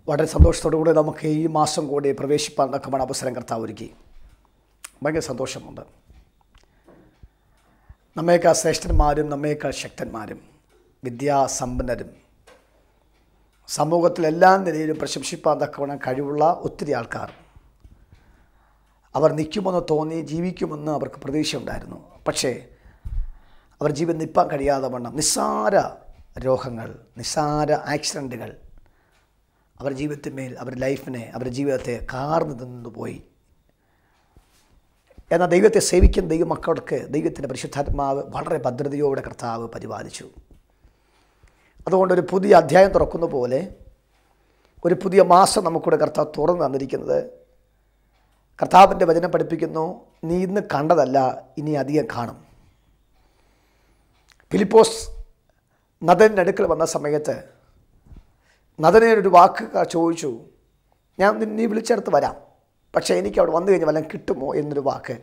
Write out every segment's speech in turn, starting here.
വളരെ സന്തോഷത്തോടു കൂടി നമുക്ക് ഈ മാസം കൂടി പ്രവേശിപ്പാൻ തക്കമാണ് അവസരം കർത്താവ് ഒരുക്കി ഭയങ്കര സന്തോഷമുണ്ട് നമ്മേക്കാൾ ശ്രേഷ്ഠന്മാരും നമ്മേക്കാൾ ശക്തന്മാരും വിദ്യാസമ്പന്നരും സമൂഹത്തിൽ എല്ലാ നിലയിലും പ്രശംസിപ്പാൻ തക്കവണ്ണം കഴിവുള്ള ഒത്തിരി ആൾക്കാർ അവർ നിൽക്കുമെന്ന് തോന്നി ജീവിക്കുമെന്ന് അവർക്ക് പ്രതീക്ഷയുണ്ടായിരുന്നു പക്ഷേ അവർ ജീവൻ നിൽപ്പാൻ കഴിയാതെ വണ്ണം നിസ്സാര രോഗങ്ങൾ നിസ്സാര ആക്സിഡൻറ്റുകൾ അവരുടെ ജീവിതത്തിന്മേൽ അവരുടെ ലൈഫിനെ അവരുടെ ജീവിതത്തെ കാർന്നു നിന്നു പോയി എന്നാൽ ദൈവത്തെ സേവിക്കുന്ന ദൈവമക്കൾക്ക് ദൈവത്തിൻ്റെ പരിശുദ്ധാത്മാവ് വളരെ ഭദ്രതയോടെ കർത്താവ് പരിപാലിച്ചു അതുകൊണ്ട് ഒരു പുതിയ അധ്യായം തുറക്കുന്ന പോലെ ഒരു പുതിയ മാസം നമുക്കൂടെ കർത്താവ് തുറന്നു തന്നിരിക്കുന്നത് കർത്താവിൻ്റെ വചനം പഠിപ്പിക്കുന്നു നീ ഇന്ന് കണ്ടതല്ല ഇനി അധികം കാണും ഫിലിപ്പോസ് നദൻ്റെ അടുക്കൽ വന്ന സമയത്ത് നദനെ ഒരു വാക്ക് ചോദിച്ചു ഞാൻ നിന്നെ നീ വിളിച്ചെടുത്ത് വരാം പക്ഷേ എനിക്ക് അവിടെ വന്നു കഴിഞ്ഞാൽ വല്ലതും കിട്ടുമോ എന്നൊരു വാക്ക്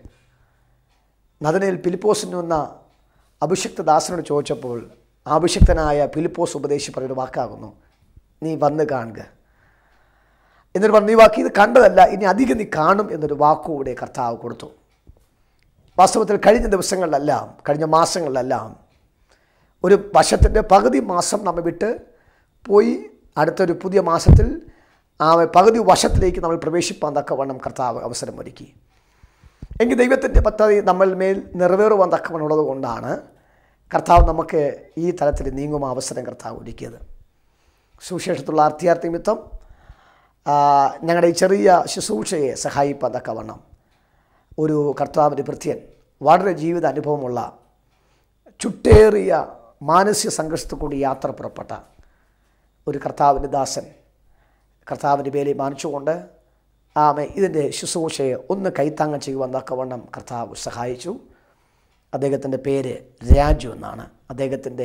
നദനയിൽ ഫിലിപ്പോസിന് വന്ന അഭിഷക്ത ദാസനോട് ചോദിച്ചപ്പോൾ അഭിഷക്തനായ ഫിലിപ്പോസ് ഉപദേശി പറയുന്ന വാക്കാകുന്നു നീ വന്ന് കാണുക എന്നൊരു പറഞ്ഞു ഈ വാക്ക് ഇത് കണ്ടതല്ല ഇനി അധികം നീ കാണും എന്നൊരു വാക്കുകൂടെ കർത്താവ് കൊടുത്തു വാസ്തവത്തിൽ കഴിഞ്ഞ ദിവസങ്ങളിലെല്ലാം കഴിഞ്ഞ മാസങ്ങളിലെല്ലാം ഒരു വർഷത്തിൻ്റെ പകുതി മാസം നമ്മെ വിട്ട് പോയി അടുത്തൊരു പുതിയ മാസത്തിൽ ആ പകുതി വർഷത്തിലേക്ക് നമ്മൾ പ്രവേശിപ്പാൻ തക്കവണ്ണം കർത്താവ് അവസരം ഒരുക്കി എങ്കിൽ ദൈവത്തിൻ്റെ പദ്ധതി നമ്മൾ മേൽ നിറവേറുവാൻ തക്കവണ്ണുള്ളത് കൊണ്ടാണ് കർത്താവ് നമുക്ക് ഈ തലത്തിൽ നീങ്ങും അവസരം കർത്താവ് ഒരുക്കിയത് സുവിശേഷത്തുള്ള അർത്ഥ്യാർത്ഥി നിമിത്തം ഞങ്ങളുടെ ഈ ചെറിയ ശുശ്രൂഷയെ സഹായിപ്പാൻ തക്കവണ്ണം ഒരു കർത്താവിൻ്റെ ഭൃത്യൻ വളരെ ജീവിത അനുഭവമുള്ള ചുട്ടേറിയ മാനസിക സംഘർഷത്തിൽ കൂടി യാത്ര പുറപ്പെട്ട ഒരു കർത്താവിൻ്റെ ദാസൻ കർത്താവിൻ്റെ പേരെ മാനിച്ചുകൊണ്ട് ആമെ ഇതിൻ്റെ ശുശ്രൂഷയെ ഒന്ന് കൈത്താങ്ങം ചെയ്യുവാൻ തക്കവണ്ണം കർത്താവ് സഹായിച്ചു അദ്ദേഹത്തിൻ്റെ പേര് രാജു എന്നാണ് അദ്ദേഹത്തിൻ്റെ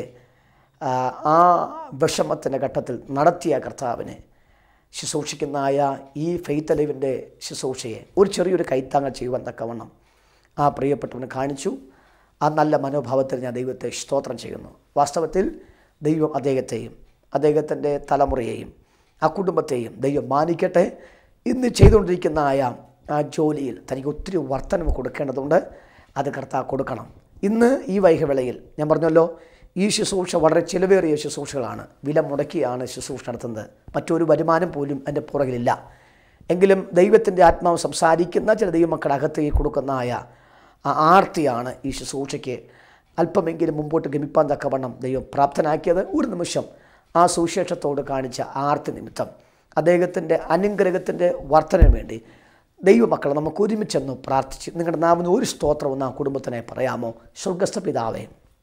ആ വിഷമത്തിൻ്റെ ഘട്ടത്തിൽ നടത്തിയ കർത്താവിനെ ശുശ്രൂഷിക്കുന്നതായ ഈ ഫെയ്ത്ത് ലൈവിൻ്റെ ശുശ്രൂഷയെ ഒരു ചെറിയൊരു കൈത്താങ്ങം ചെയ്യുവാൻ തക്കവണ്ണം ആ പ്രിയപ്പെട്ടവന് കാണിച്ചു ആ നല്ല മനോഭാവത്തിൽ ഞാൻ ദൈവത്തെ സ്തോത്രം ചെയ്യുന്നു വാസ്തവത്തിൽ ദൈവം അദ്ദേഹത്തെയും അദ്ദേഹത്തിൻ്റെ തലമുറയെയും ആ കുടുംബത്തെയും ദൈവം മാനിക്കട്ടെ ഇന്ന് ചെയ്തുകൊണ്ടിരിക്കുന്ന ആയ ആ ജോലിയിൽ തനിക്ക് ഒത്തിരി വർധനവ് കൊടുക്കേണ്ടതുണ്ട് അത് കർത്താവ് കൊടുക്കണം ഇന്ന് ഈ വൈകവേളയിൽ ഞാൻ പറഞ്ഞല്ലോ ഈ ശുശ്രൂഷ വളരെ ചിലവേറിയ ശുശ്രൂഷകളാണ് വില മുടക്കിയാണ് ശുശ്രൂഷ നടത്തുന്നത് മറ്റൊരു വരുമാനം പോലും എൻ്റെ പുറകിലില്ല എങ്കിലും ദൈവത്തിൻ്റെ ആത്മാവ് സംസാരിക്കുന്ന ചില ദൈവമക്കളുടെ അകത്തേക്ക് കൊടുക്കുന്നതായ ആ ആർത്തിയാണ് ഈ ശുശ്രൂഷയ്ക്ക് അല്പമെങ്കിലും മുമ്പോട്ട് ഗമിപ്പാൻ തക്കവണ്ണം ദൈവം പ്രാപ്തനാക്കിയത് ഒരു നിമിഷം ആ സുവിശേഷത്തോട് കാണിച്ച ആർത്തി നിമിത്തം അദ്ദേഹത്തിൻ്റെ അനുഗ്രഹത്തിൻ്റെ വർധനവിന് വേണ്ടി ദൈവമക്കളെ നമുക്ക് ഒരുമിച്ചെന്ന് പ്രാർത്ഥിച്ച് നിങ്ങളുടെ നാമിന് ഒരു സ്തോത്രം ഒന്ന് ആ കുടുംബത്തിനെ പറയാമോ സ്വർഗസ്ഥ പിതാവേ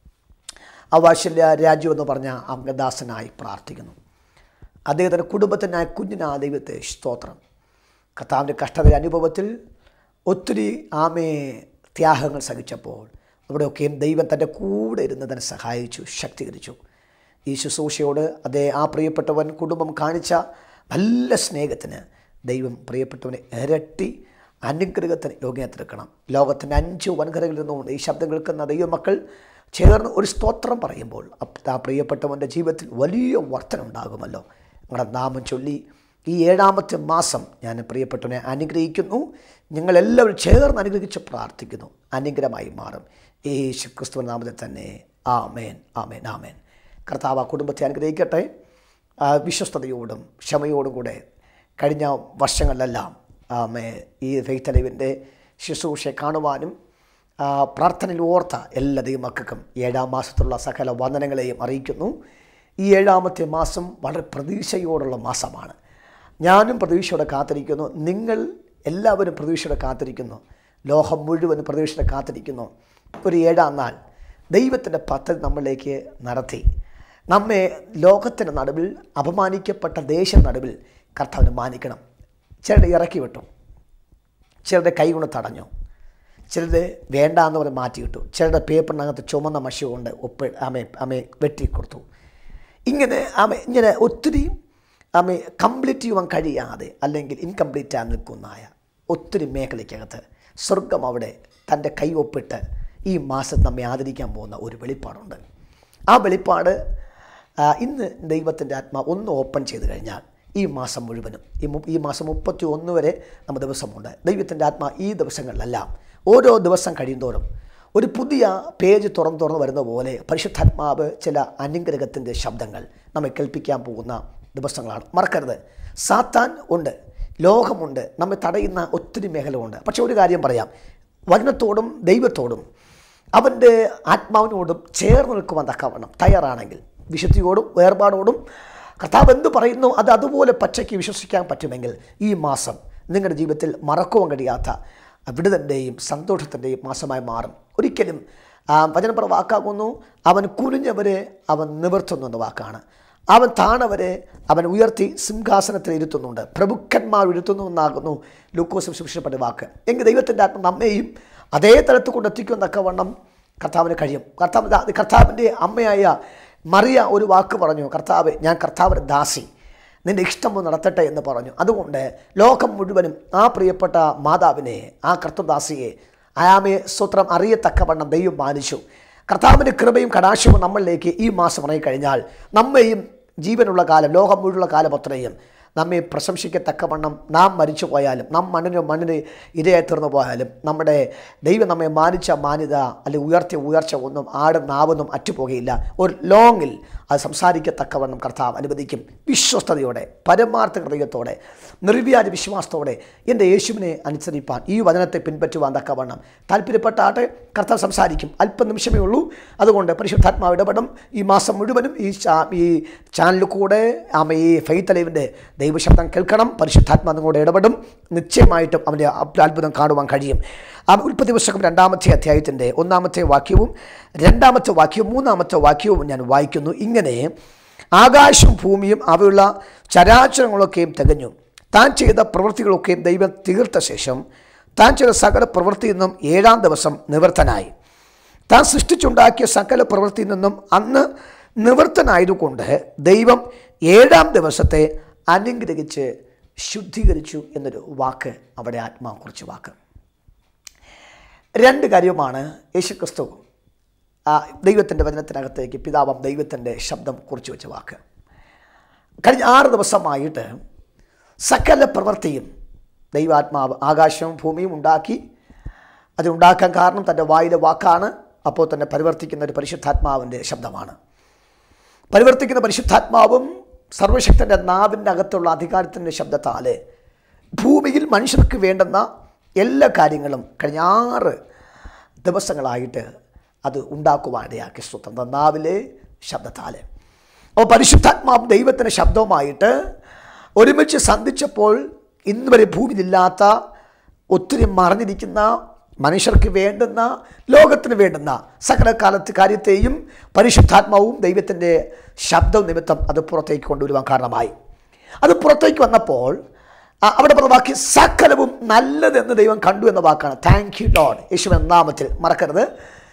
ആ വാത്സല്യ രാജു എന്ന് പറഞ്ഞ അംഗദാസനായി പ്രാർത്ഥിക്കുന്നു അദ്ദേഹത്തിൻ്റെ കുടുംബത്തിനായ കുഞ്ഞിനാ ദൈവത്തെ സ്തോത്രം കർത്താവിൻ്റെ കഷ്ടത അനുഭവത്തിൽ ഒത്തിരി ആമേ ത്യാഗങ്ങൾ സഹിച്ചപ്പോൾ അവിടെയൊക്കെയും ദൈവം തൻ്റെ കൂടെ ഇരുന്ന് തന്നെ സഹായിച്ചു ശക്തീകരിച്ചു ഈ ശുശ്രൂഷയോട് അതേ ആ പ്രിയപ്പെട്ടവൻ കുടുംബം കാണിച്ച നല്ല സ്നേഹത്തിന് ദൈവം പ്രിയപ്പെട്ടവനെ ഇരട്ടി അനുഗ്രഹത്തിന് യോഗ്യത്തിലെടുക്കണം ലോകത്തിൻ്റെ അഞ്ച് വൻകരകളിൽ നിന്നുകൊണ്ട് ഈ ശബ്ദം കേൾക്കുന്ന ദൈവമക്കൾ ചേർന്ന് ഒരു സ്തോത്രം പറയുമ്പോൾ ആ പ്രിയപ്പെട്ടവൻ്റെ ജീവിതത്തിൽ വലിയ വർധന ഉണ്ടാകുമല്ലോ നിങ്ങളുടെ നാമം ചൊല്ലി ഈ ഏഴാമത്തെ മാസം ഞാൻ പ്രിയപ്പെട്ടവനെ അനുഗ്രഹിക്കുന്നു ഞങ്ങളെല്ലാവരും ചേർന്ന് അനുഗ്രഹിച്ച് പ്രാർത്ഥിക്കുന്നു അനുഗ്രഹമായി മാറും യേശു ക്രിസ്തുവ നാമത്തിൽ തന്നെ ആമേൻ ആമേൻ ആമേൻ കർത്താവ് ആ കുടുംബത്തെ അനുഗ്രഹിക്കട്ടെ വിശ്വസ്തയോടും ക്ഷമയോടും കൂടെ കഴിഞ്ഞ വർഷങ്ങളിലെല്ലാം ആമേ ഈ ഫെയ്ത്തലവിൻ്റെ ശുശ്രൂഷയെ കാണുവാനും പ്രാർത്ഥനയിൽ ഓർത്ത എല്ലാ ദൈവമക്കൾക്കും ഏഴാം മാസത്തുള്ള സകല വന്ദനങ്ങളെയും അറിയിക്കുന്നു ഈ ഏഴാമത്തെ മാസം വളരെ പ്രതീക്ഷയോടുള്ള മാസമാണ് ഞാനും പ്രതീക്ഷയോടെ കാത്തിരിക്കുന്നു നിങ്ങൾ എല്ലാവരും പ്രതീക്ഷയോടെ കാത്തിരിക്കുന്നു ലോകം മുഴുവൻ പ്രതീക്ഷയോടെ കാത്തിരിക്കുന്നു ഒരു ഏഴാം നാൾ ദൈവത്തിൻ്റെ പദ്ധതി നമ്മളിലേക്ക് നടത്തി നമ്മെ ലോകത്തിൻ്റെ നടുവിൽ അപമാനിക്കപ്പെട്ട ദേശ നടുവിൽ കർത്താവിനെ മാനിക്കണം ചിലരുടെ ഇറക്കി വിട്ടു ചിലരുടെ കൈ കൊണ്ട് തടഞ്ഞു ചിലത് വേണ്ട എന്ന് പറഞ്ഞ് മാറ്റിയിട്ടു ചിലരുടെ പേപ്പറിനകത്ത് ചുമന്ന മഷി കൊണ്ട് ഒപ്പ് അമ്മ അമ്മയെ വെട്ടിക്കൊടുത്തു ഇങ്ങനെ അമ്മ ഇങ്ങനെ ഒത്തിരി അമ്മ കംപ്ലീറ്റ് ചെയ്യുവാൻ കഴിയാതെ അല്ലെങ്കിൽ ഇൻകംപ്ലീറ്റ് ആയി നിൽക്കുന്നതായ ഒത്തിരി മേഖലയ്ക്കകത്ത് സ്വർഗം അവിടെ തൻ്റെ കൈ ഒപ്പിട്ട് ഈ മാസം നമ്മെ ആദരിക്കാൻ പോകുന്ന ഒരു വെളിപ്പാടുണ്ട് ആ വെളിപ്പാട് ആ, ഇന്ന് ദൈവത്തിൻ്റെ ആത്മാ ഒന്ന് ഓപ്പൺ ചെയ്ത് കഴിഞ്ഞാൽ ഈ മാസം മുഴുവനും ഈ മു- ഈ മാസം മുപ്പത്തി ഒന്ന് വരെ നമ്മൾ ദിവസമുണ്ട് ദൈവത്തിൻ്റെ ആത്മാ ഈ ദിവസങ്ങളിലെല്ലാം ഓരോ ദിവസം കഴിയുന്തോറും ഒരു പുതിയ പേജ് തുറന്ന് തുറന്ന് വരുന്ന പോലെ പരിശുദ്ധാത്മാവ് ചില അനുഗ്രഹത്തിൻ്റെ ശബ്ദങ്ങൾ നമ്മെ കേൾപ്പിക്കാൻ പോകുന്ന ദിവസങ്ങളാണ് മറക്കരുത് സാത്താൻ ഉണ്ട് ലോകമുണ്ട് നമ്മെ തടയുന്ന ഒത്തിരി മേഖലകളുണ്ട് പക്ഷെ ഒരു കാര്യം പറയാം വചനത്തോടും ദൈവത്തോടും അവൻ്റെ ആത്മാവിനോടും ചേർന്ന് നിൽക്കുവാൻ തക്കവണ്ണം തയ്യാറാണെങ്കിൽ വിശുദ്ധിയോടും വേർപാടോടും കർത്താവ് എന്ത് പറയുന്നു അത് അതുപോലെ പച്ചയ്ക്ക് വിശ്വസിക്കാൻ പറ്റുമെങ്കിൽ ഈ മാസം നിങ്ങളുടെ ജീവിതത്തിൽ മറക്കുവാൻ കഴിയാത്ത വിടുതൻ്റെയും സന്തോഷത്തിൻ്റെയും മാസമായി മാറും ഒരിക്കലും ആ, വചനപ്ര വാക്കാകുന്നു അവൻ കുനിഞ്ഞവരെ അവൻ നിവർത്തുന്നു എന്ന വാക്കാണ് അവൻ താണവരെ അവൻ ഉയർത്തി സിംഹാസനത്തിൽ ഇരുത്തുന്നുണ്ട് പ്രഭുക്കന്മാർ ഇരുത്തുന്നു എന്നാകുന്നു ലൂക്കോസ് സുവിശേഷപ്പെട്ട വാക്ക് എങ്കിൽ ദൈവത്തിൻ്റെ ആത്മ നമ്മെയും അതേ തലത്ത് കൊണ്ടെത്തിക്കുമെന്നൊക്കെ വണ്ണം കർത്താവിന് കഴിയും കർത്താവ് ദാ- കർത്താവിൻ്റെ അമ്മയായ മറിയ ഒരു വാക്ക് പറഞ്ഞു കർത്താവ് ഞാൻ കർത്താവിൻ്റെ ദാസി നിന്റെ ഇഷ്ടം നടത്തട്ടെ എന്ന് പറഞ്ഞു അതുകൊണ്ട് ലോകം മുഴുവനും ആ പ്രിയപ്പെട്ട മാതാവിനെ ആ കർത്തദാസിയെ അയാമയെ സ്വത്രം അറിയത്തക്കവണ്ണം ദൈവം മാനിച്ചു കർത്താവിൻ്റെ കൃപയും കടാശവും നമ്മളിലേക്ക് ഈ മാസം ഇറങ്ങിക്കഴിഞ്ഞാൽ നമ്മെയും ജീവനുള്ള കാലം ലോകം മുഴുവനുള്ള കാലം അത്രയും നമ്മെ പ്രശംസിക്കത്തക്കവണ്ണം നാം മരിച്ചു പോയാലും നാം മണ്ണിന് മണ്ണിന് ഇരയായി തീർന്നു പോയാലും നമ്മുടെ ദൈവം നമ്മെ മാനിച്ച മാന്യത അല്ലെങ്കിൽ ഉയർത്തിയ ഉയർച്ച ഒന്നും ആടും നാവൊന്നും അറ്റുപോകുകയില്ല ഒരു ലോങ്ങിൽ അത് സംസാരിക്കത്തക്കവണ്ണം കർത്താവ് അനുവദിക്കും വിശ്വസ്തയോടെ പരമാർത്ഥ ഹൃദയത്തോടെ നിർവ്യാജ വിശ്വാസത്തോടെ എൻ്റെ യേശുവിനെ അനുസരിപ്പാൻ ഈ വചനത്തെ പിൻപറ്റുവാൻ തക്കവണ്ണം താല്പര്യപ്പെട്ടാട്ടെ കർത്താവ് സംസാരിക്കും അല്പം നിമിഷമേ ഉള്ളൂ അതുകൊണ്ട് പരിശുദ്ധാത്മാവ് ഇടപെടും ഈ മാസം മുഴുവനും ഈ ചാ- ഈ ചാനലിൽ കൂടെ ആമ ഈ ഫെയ്ത്ത് അലൈവിൻ്റെ ദൈവശബ്ദം കേൾക്കണം പരിശുദ്ധാത്മാ നിങ്ങളോട് ഇടപെടും നിശ്ചയമായിട്ടും അവൻ്റെ അത്ഭുതം കാണുവാൻ കഴിയും ആ ഉൽപ്പത്തി പുസ്തകം രണ്ടാമത്തെ അധ്യായത്തിൻ്റെ ഒന്നാമത്തെ വാക്യവും രണ്ടാമത്തെ വാക്യവും മൂന്നാമത്തെ വാക്യവും ഞാൻ വായിക്കുന്നു ഇങ്ങനെ ആകാശവും ഭൂമിയും അവയുള്ള ചരാചരങ്ങളൊക്കെയും തികഞ്ഞു താൻ ചെയ്ത പ്രവൃത്തികളൊക്കെയും ദൈവം തീർത്ത ശേഷം താൻ ചെയ്ത സകല പ്രവൃത്തിയിൽ നിന്നും ഏഴാം ദിവസം നിവൃത്തനായി താൻ സൃഷ്ടിച്ചുണ്ടാക്കിയ സകല പ്രവൃത്തിയിൽ നിന്നും അന്ന് നിവൃത്തനായതുകൊണ്ട് ദൈവം ഏഴാം ദിവസത്തെ അനുഗ്രഹിച്ച് ശുദ്ധീകരിച്ചു എന്നൊരു വാക്ക് അവിടെ ആത്മാവ് കുറിച്ച് വാക്ക് രണ്ട് കാര്യമാണ് യേശുക്രിസ്തു ആ ദൈവത്തിൻ്റെ വചനത്തിനകത്തേക്ക് പിതാവം ദൈവത്തിൻ്റെ ശബ്ദം കുറിച്ച് വെച്ച വാക്ക് കഴിഞ്ഞ ആറ് ദിവസമായിട്ട് സകല പ്രവൃത്തിയും ദൈവാത്മാവ് ആകാശവും ഭൂമിയും ഉണ്ടാക്കി അതുണ്ടാക്കാൻ കാരണം തൻ്റെ വായിലെ വാക്കാണ് അപ്പോൾ തന്നെ പരിവർത്തിക്കുന്ന ഒരു പരിശുദ്ധാത്മാവിൻ്റെ ശബ്ദമാണ് പരിവർത്തിക്കുന്ന പരിശുദ്ധാത്മാവും സർവശക്തൻ്റെ നാവിൻ്റെ അകത്തുള്ള അധികാരത്തിൻ്റെ ശബ്ദത്താൽ ഭൂമിയിൽ മനുഷ്യർക്ക് വേണ്ടുന്ന എല്ലാ കാര്യങ്ങളും കഴിഞ്ഞ ആറ് ദിവസങ്ങളായിട്ട് അത് ഉണ്ടാക്കുവാനിടയാക്കി സ്വന്തം നാവിലെ ശബ്ദത്താൽ അപ്പോൾ പരിശുദ്ധാത്മാവ് ദൈവത്തിൻ്റെ ശബ്ദവുമായിട്ട് ഒരുമിച്ച് സന്ധിച്ചപ്പോൾ ഇന്ന് വരെ ഭൂമിയിലില്ലാത്ത ഒത്തിരി മറഞ്ഞിരിക്കുന്ന മനുഷ്യർക്ക് വേണ്ടുന്ന ലോകത്തിന് വേണ്ടുന്ന സകല കാലത്ത് കാര്യത്തെയും പരിശുദ്ധാത്മാവും ദൈവത്തിൻ്റെ ശബ്ദം നിമിത്തം അത് പുറത്തേക്ക് കൊണ്ടുവരുവാൻ കാരണമായി അത് പുറത്തേക്ക് വന്നപ്പോൾ ആ, അവിടെ പറഞ്ഞ വാക്ക് സകലവും നല്ലതെന്ന് ദൈവം കണ്ടു എന്ന വാക്കാണ് താങ്ക് യു ലോഡ് യേശു നാമത്തിൽ മറക്കരുത്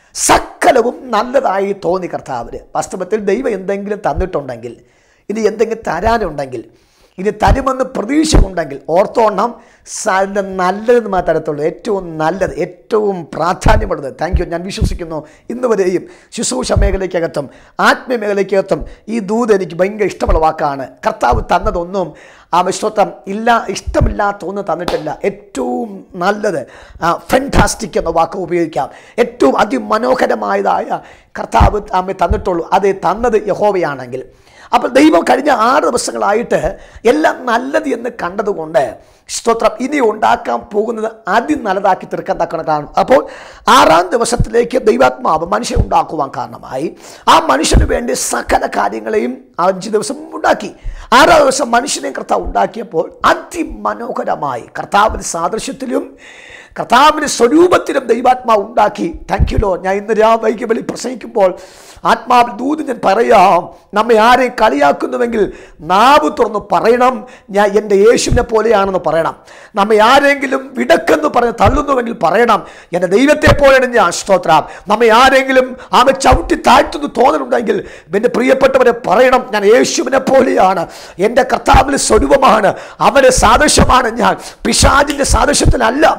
സകലവും നല്ലതായി തോന്നി കർത്താവിന് വാസ്തവത്തിൽ ദൈവം എന്തെങ്കിലും തന്നിട്ടുണ്ടെങ്കിൽ ഇനി എന്തെങ്കിലും തരാനുണ്ടെങ്കിൽ ഇനി തരുമെന്ന് പ്രതീക്ഷ ഉണ്ടെങ്കിൽ ഓർത്തോണം അതിൻ്റെ നല്ലതെന്ന് മാത്രമേ തരത്തുള്ളൂ ഏറ്റവും നല്ലത് ഏറ്റവും പ്രാധാന്യമുള്ളത് താങ്ക് യു ഞാൻ വിശ്വസിക്കുന്നു ഇന്ന് വരെയും ശുശ്രൂഷ മേഖലയ്ക്കകത്തും ആത്മീയ മേഖലയ്ക്കകത്തും ഈ ദൂത് എനിക്ക് ഭയങ്കര ഇഷ്ടമുള്ള വാക്കാണ് കർത്താവ് തന്നതൊന്നും ആ വിശ്വത്വം ഇല്ല ഇഷ്ടമില്ലാത്ത ഒന്നും തന്നിട്ടില്ല ഏറ്റവും നല്ലത് ഫെൻറ്റാസ്റ്റിക് എന്ന വാക്ക് ഉപയോഗിക്കാം ഏറ്റവും അതിമനോഹരമായതായ കർത്താവ് ആമെ തന്നിട്ടുള്ളൂ അത് തന്നത് യഹോവയാണെങ്കിൽ അപ്പോൾ ദൈവം കഴിഞ്ഞ ആറ് ദിവസങ്ങളായിട്ട് എല്ലാം നല്ലത് എന്ന് കണ്ടതുകൊണ്ട് സ്തോത്രം ഇനി ഉണ്ടാക്കാൻ പോകുന്നത് ആദ്യം നല്ലതാക്കി തീർക്കാൻ തക്കണം കാരണം അപ്പോൾ ആറാം ദിവസത്തിലേക്ക് ദൈവാത്മാവ് മനുഷ്യൻ ഉണ്ടാക്കുവാൻ കാരണമായി ആ മനുഷ്യന് വേണ്ടി സകല കാര്യങ്ങളെയും അഞ്ച് ദിവസം ഉണ്ടാക്കി ആറാം ദിവസം മനുഷ്യനെ കർത്താവ് ഉണ്ടാക്കിയപ്പോൾ അതിമനോഹരമായി കർത്താവിൻ്റെ സാദൃശ്യത്തിലും കർത്താവിൻ്റെ സ്വരൂപത്തിലും ദൈവാത്മാവ് ഉണ്ടാക്കി താങ്ക് യു ലോ ഞാൻ ഇന്ന് രാ വൈകിവലി പ്രസംഗിക്കുമ്പോൾ ആത്മാവിൽ ദൂത് ഞാൻ പറയാം നമ്മെ ആരെയും കളിയാക്കുന്നുവെങ്കിൽ നാവ് തുറന്ന് പറയണം ഞാൻ എൻ്റെ യേശുവിനെ പോലെയാണെന്ന് പറയണം നമ്മെ ആരെങ്കിലും വിടക്കെന്ന് പറഞ്ഞ് തള്ളുന്നുവെങ്കിൽ പറയണം എൻ്റെ ദൈവത്തെ പോലെയാണ് ഞാൻ സ്തോത്രം നമ്മെ ആരെങ്കിലും ആമെ ചവിട്ടി താഴ്ത്തുന്നു തോന്നലുണ്ടെങ്കിൽ എൻ്റെ പ്രിയപ്പെട്ടവരെ പറയണം ഞാൻ യേശുവിനെ പോലെയാണ് എൻ്റെ കർത്താവിൻ്റെ സ്വരൂപമാണ് അവൻ്റെ സാദൃശ്യമാണ് ഞാൻ പിശാജിൻ്റെ സാദൃശ്യത്തിലല്ല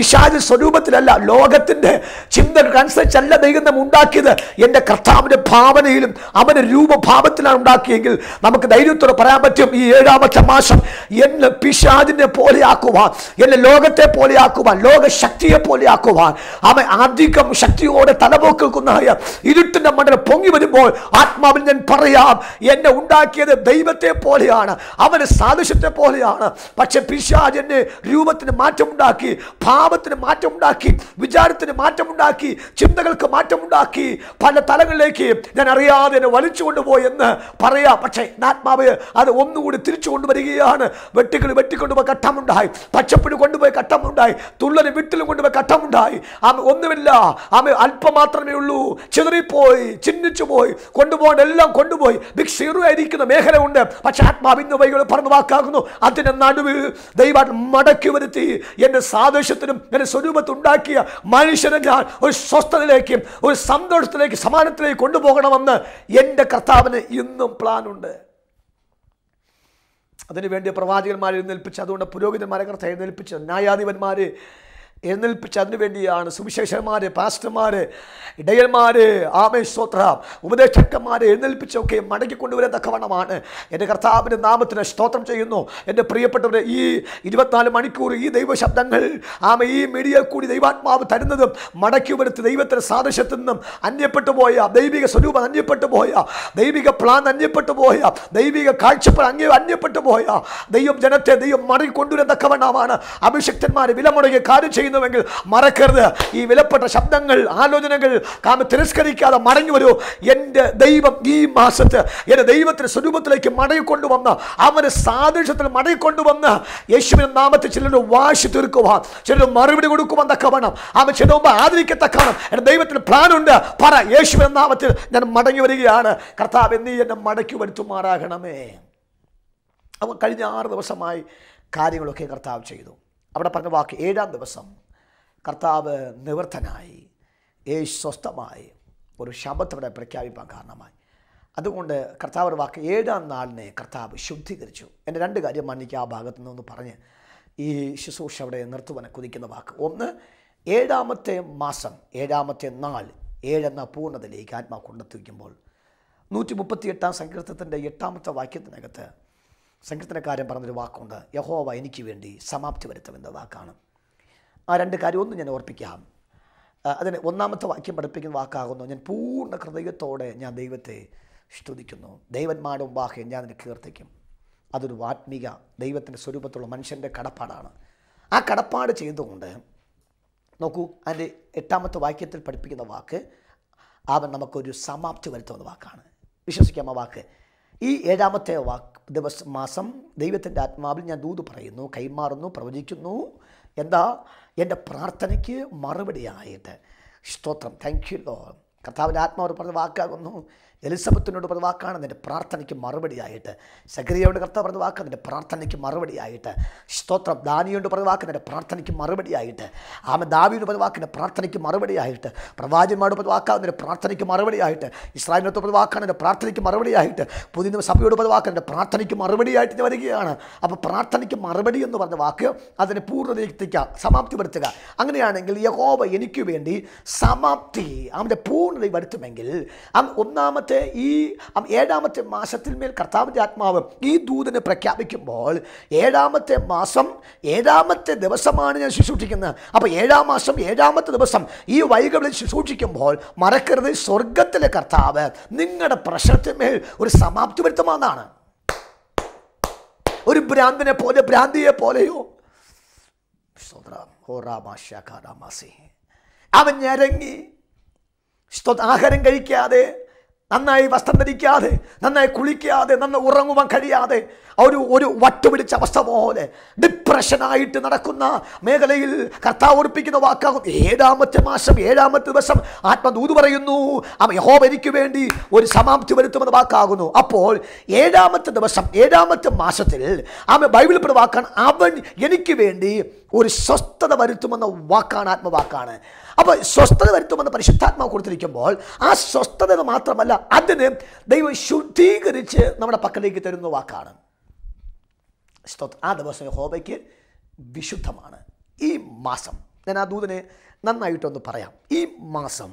പിശാച സ്വരൂപത്തിലല്ല ലോകത്തിന്റെ ചിന്തകൾക്കനുസരിച്ചല്ല ദൈവം നമ്മെ ഉണ്ടാക്കിയത് എൻ്റെ കർത്താവിന്റെ ഭാവനയിലും അവന്റെ രൂപഭാവത്തിലാണ് ഉണ്ടാക്കിയെങ്കിൽ നമുക്ക് ധൈര്യത്തോടെ പറയാൻ പറ്റും ഈ ഏഴാമത്തെ മാസം എന്നെ പിശാചിനെ പോലെയാക്കുവാൻ എന്നെ ലോകത്തെ പോലെയാക്കുവാൻ ലോകശക്തിയെ പോലെയാക്കുവാൻ അവൻ അധികം ശക്തിയോടെ തലപോക്കുന്നതായ ഇരുട്ടിന്റെ മണ്ഡലം പൊങ്ങി വരുമ്പോൾ ആത്മാവിൽ ഞാൻ പറയാം എന്നെ ഉണ്ടാക്കിയത് ദൈവത്തെ പോലെയാണ് അവന് സാദൃശ്യത്തെ പോലെയാണ് പക്ഷെ പിശാചിന്റെ രൂപത്തിന് മാറ്റമുണ്ടാക്കി ഭാവത്തിന് മാറ്റമുണ്ടാക്കി വിചാരത്തിന് മാറ്റമുണ്ടാക്കി ചിന്തകൾക്ക് മാറ്റമുണ്ടാക്കി പല തലങ്ങളിലേക്ക് ഞാൻ അറിയാതെ എന്നെ വലിച്ചു കൊണ്ടുപോയി എന്ന് പറയാം പക്ഷേ ആത്മാവ് അത് ഒന്നുകൂടി തിരിച്ചു കൊണ്ടുവരികയാണ് വെട്ടിക്കളി വെട്ടിക്കൊണ്ടുപോയി കട്ടമുണ്ടായി പച്ചപ്പിടി കൊണ്ടുപോയി കട്ടമുണ്ടായി തുള്ളന് വിട്ടിലും കൊണ്ടുപോയി കട്ടമുണ്ടായി ആമ ഒന്നുമില്ല ആമ അല്പം മാത്രമേ ഉള്ളൂ ചിതറിപ്പോയി ചിഹ്നിച്ചു പോയി കൊണ്ടുപോകേണ്ട എല്ലാം കൊണ്ടുപോയി ബിഗ് സീറോ ആയിരിക്കുന്ന മേഖല ഉണ്ട് പക്ഷെ ആത്മാവിന്ന് വൈകൾ പറഞ്ഞു വാക്കാകുന്നു അതിന്റെ നടുവിൽ ദൈവം മടക്കി വരുത്തി എന്റെ സാദൃശ്യത്തിനും എന്റെ സ്വരൂപത്തുണ്ടാക്കിയ മനുഷ്യനെ ഞാൻ ഒരു സ്വസ്ഥതയിലേക്ക് ഒരു സന്തോഷത്തിലേക്ക് സമാനത്തിലേക്ക് കൊണ്ടുപോകണമെന്ന് എൻ്റെ കർത്താവിന് ഇന്നും പ്ലാനുണ്ട് അതിനുവേണ്ടി പ്രവാചകന്മാരെ എഴുന്നേൽപ്പിച്ച് അതുകൊണ്ട് പുരോഹിതന്മാരെ കർത്ത എഴുന്നേൽപ്പിച്ച് ന്യായാധിപന്മാരെ എഴുന്നേൽപ്പിച്ച് അതിനുവേണ്ടിയാണ് സുവിശേഷന്മാര് പാസ്റ്റർമാര് ഇടയന്മാര് ആമേ സ്തോത്ര ഉപദേശക്കന്മാരെ എഴുന്നേൽപ്പിച്ചൊക്കെ മടക്കി കൊണ്ടുവരാൻ തക്കവണ്ണമാണ് എൻ്റെ കർത്താവിൻ്റെ നാമത്തിന് സ്തോത്രം ചെയ്യുന്നു എൻ്റെ പ്രിയപ്പെട്ടവരെ ഈ ഇരുപത്തിനാല് മണിക്കൂർ ഈ ദൈവശബ്ദങ്ങൾ ആമ ഈ മീഡിയ കൂടി ദൈവാത്മാവ് തരുന്നതും മടക്കി വരുത്തി ദൈവത്തിൻ്റെ സാദൃശ്യത്തിൽ നിന്നും അന്യപ്പെട്ടു പോയ ദൈവിക സ്വരൂപം അന്യപ്പെട്ടു പോയ ദൈവിക പ്ലാൻ അന്യപ്പെട്ടു പോയ ദൈവിക കാഴ്ചപ്പാട് അന്യ അന്യപ്പെട്ടു പോയ ദൈവം ജനത്തെ ദൈവം മടക്കി കൊണ്ടുവരാൻ തക്കവണ്ണമാണ് അഭിഷക്തന്മാർ വിലമുടങ്ങി കാര്യം ചെയ്യുന്നുവെങ്കിൽ മറക്കരുത് ഈ വിലപ്പെട്ട ശബ്ദങ്ങൾ ആലോചനകൾ കാമ തിരസ്കരിക്കാതെ മടങ്ങി വരൂ എൻ്റെ ദൈവം ഈ മാസത്ത് എൻ്റെ ദൈവത്തിൻ്റെ സ്വരൂപത്തിലേക്ക് മടങ്ങിക്കൊണ്ടുവന്ന് അവന് സാദൃശ്യത്തിൽ മടങ്ങിക്കൊണ്ടുവന്ന് യേശുവിൻ്റെ നാമത്തിൽ ചിലർ വാശി തീർക്കുവാൻ ചിലർ മറുപടി കൊടുക്കുവാൻ തക്കവണ്ണം അവൻ ചില മുമ്പ് ആദരിക്കത്തക്കണം എൻ്റെ ദൈവത്തിന് പ്ലാനുണ്ട് പറ യേശുവിൻ്റെ നാമത്തിൽ ഞാൻ മടങ്ങി വരികയാണ് കർത്താവ് എന്നീ എന്നെ മടക്കി വരുത്തുമാറാകണമേ അവൻ കഴിഞ്ഞ ആറ് ദിവസമായി കാര്യങ്ങളൊക്കെ കർത്താവ് ചെയ്തു അവിടെ പറഞ്ഞ വാക്ക് ഏഴാം ദിവസം കർത്താവ് നിവൃത്തനായി യേശു സ്വസ്ഥമായി ഒരു ശബത്ത് അവിടെ പ്രഖ്യാപിപ്പാൻ കാരണമായി അതുകൊണ്ട് കർത്താവ് ഒരു വാക്ക് ഏഴാം നാളിനെ കർത്താവ് ശുദ്ധീകരിച്ചു എൻ്റെ രണ്ട് കാര്യം മന്നിക്ക് ആ ഭാഗത്തു നിന്നൊന്ന് പറഞ്ഞ് ഈ ശുശ്രൂഷ അവിടെ നിർത്തുവാൻ കുതിക്കുന്ന വാക്ക് ഒന്ന് ഏഴാമത്തെ മാസം ഏഴാമത്തെ നാൾ ഏഴെന്ന പൂർണ്ണതയിലേക്ക് ആത്മാവ് കൊണ്ടെത്തിക്കുമ്പോൾ നൂറ്റി മുപ്പത്തി എട്ടാം സങ്കീർത്തത്തിൻ്റെ എട്ടാമത്തെ വാക്യത്തിനകത്ത് സങ്കീർത്തനക്കാരൻ പറഞ്ഞൊരു വാക്കുണ്ട് യഹോവ എനിക്ക് വേണ്ടി സമാപ്തി വരുത്തുമെന്ന വാക്കാണ് ആ രണ്ട് കാര്യം ഒന്നും ഞാൻ ഓർപ്പിക്കാം ആ, അതിന് ഒന്നാമത്തെ വാക്യം പഠിപ്പിക്കുന്ന വാക്കാകുന്നു ഞാൻ പൂർണ്ണ ഹൃദയത്തോടെ ഞാൻ ദൈവത്തെ സ്തുതിക്കുന്നു ദൈവന്മാരുടെ മുമ്പാകെ ഞാൻ അതിനെ കീർത്തിക്കും അതൊരു ആത്മീക ദൈവത്തിൻ്റെ സ്വരൂപത്തുള്ള മനുഷ്യൻ്റെ കടപ്പാടാണ് ആ കടപ്പാട് ചെയ്തുകൊണ്ട് നോക്കൂ അതിൻ്റെ എട്ടാമത്തെ വാക്യത്തിൽ പഠിപ്പിക്കുന്ന വാക്ക് അവൻ നമുക്കൊരു സമാപ്തി വരുത്തുന്ന വാക്കാണ് വിശ്വസിക്കാം ആ വാക്ക് ഈ ഏഴാമത്തെ വാക്ക് ദിവസം മാസം ദൈവത്തിൻ്റെ ആത്മാവിൽ ഞാൻ ദൂത് പറയുന്നു കൈമാറുന്നു പ്രവചിക്കുന്നു എന്താ എൻ്റെ പ്രാർത്ഥനയ്ക്ക് മറുപടിയായിട്ട് സ്തോത്രം താങ്ക് യു ലോ കർത്താവിൻ്റെ ആത്മാവ് പറഞ്ഞ വാക്കാകുന്നു എലിസബത്തിനോട് പറഞ്ഞ വാക്കാണ് നിൻ്റെ പ്രാർത്ഥനയ്ക്ക് മറുപടിയായിട്ട് സക്രിയയോട് കർത്താവ് പറഞ്ഞ വാക്ക് നിൻ്റെ പ്രാർത്ഥനയ്ക്ക് മറുപടിയായിട്ട് സ്തോത്രം ദാനിയോട് പറഞ്ഞ വാക്ക് നിൻ്റെ പ്രാർത്ഥനയ്ക്ക് മറുപടിയായിട്ട് ആമ ദാവിയോട് പറഞ്ഞ വാക്കിൻ്റെ പ്രാർത്ഥനയ്ക്ക് മറുപടിയായിട്ട് പ്രവാചകന്മാരോട് പറഞ്ഞ വാക്കാണ് നിൻ്റെ പ്രാർത്ഥനയ്ക്ക് മറുപടിയായിട്ട് ഇസ്രായേലിനോട് പറഞ്ഞ വാക്കാണ് എൻ്റെ പ്രാർത്ഥനയ്ക്ക് മറുപടിയായിട്ട് പുതിയ നിയമ സഭയോട് പറഞ്ഞ വാക്ക് എൻ്റെ പ്രാർത്ഥനയ്ക്ക് മറുപടിയായിട്ട് ഞാൻ വരികയാണ് അപ്പോൾ പ്രാർത്ഥനയ്ക്ക് മറുപടി എന്ന് പറഞ്ഞ വാക്ക് അതിനെ പൂർണ്ണതയെത്തിക്കുക സമാപ്തിപ്പെടുത്തുക അങ്ങനെയാണെങ്കിൽ യഹോവ എനിക്ക് വേണ്ടി സമാപ്തി അവൻ്റെ പൂർണ്ണത വരുത്തുമെങ്കിൽ അവൻ ഒന്നാമത്തെ ഈ അവൻ ഏഴാമത്തെ മാസത്തിൽ മേൽ കർത്താവിൻ്റെ ആത്മാവ് ഈ ദൂതനെ പ്രഖ്യാപിക്കുമ്പോൾ ഏഴാമത്തെ മാസം ഏഴാമത്തെ ദിവസമാണ് ഞാൻ ശുശ്രൂഷിക്കുന്നത് അപ്പോൾ ഏഴാം മാസം ഏഴാമത്തെ ദിവസം ഈ വൈകളിൽ ശുശ്രൂഷിക്കുമ്പോൾ മറക്കരുത് സ്വർഗത്തിലെ കർത്താവ് നിങ്ങളുടെ പ്രശ്നത്തിന്മേൽ ഒരു സമാപ്തി വരുത്തുമെന്നാണ് ഒരു ഭ്രാന്തനെ പോലെ ഭ്രാന്തിയെ പോലെയോ സ്തോത്രം. ഓ രാമാശാഖാരാമാസി. അവൻ ഞരങ്ങി സ്തോത്ര ആഹാരം കഴിക്കാതെ നന്നായി വസ്ത്രം ധരിക്കാതെ നന്നായി കുളിക്കാതെ നന്നായി ഉറങ്ങുവാൻ കഴിയാതെ ഒരു ഒരു വട്ടുപിടിച്ച അവസ്ഥ പോലെ ഡിപ്രഷനായിട്ട് നടക്കുന്ന മേഖലയിൽ കർത്താവ് ഉറപ്പിക്കുന്ന വാക്കാകും ഏഴാമത്തെ മാസം ഏഴാമത്തെ ദിവസം ആത്മദൂത് പറയുന്നു അവൻ യഹോവ എനിക്ക് വേണ്ടി ഒരു സമാപ്തി വരുത്തുമെന്ന് വാക്കാകുന്നു അപ്പോൾ ഏഴാമത്തെ ദിവസം ഏഴാമത്തെ മാസത്തിൽ ആമ ബൈബിളിൽ പെടുന്ന വാക്കാണ് അവൻ എനിക്ക് വേണ്ടി ഒരു സ്വസ്ഥത വരുത്തുമെന്ന വാക്കാണ് ആത്മവാക്കാണ് അപ്പോൾ സ്വസ്ഥത വരുത്തുമെന്ന് പരിശുദ്ധാത്മാവ് കൊടുത്തിരിക്കുമ്പോൾ ആ സ്വസ്ഥത മാത്രമല്ല അതിന് ദൈവം ശുദ്ധീകരിച്ച് നമ്മുടെ പക്കലേക്ക് തരുന്ന വാക്കാണ് സ്തോത്രം ആ ദിവസം ഹോബയ്ക്ക് വിശുദ്ധമാണ് ഈ മാസം ഞാൻ ആ ദൂതനെ നന്നായിട്ടൊന്ന് പറയാം ഈ മാസം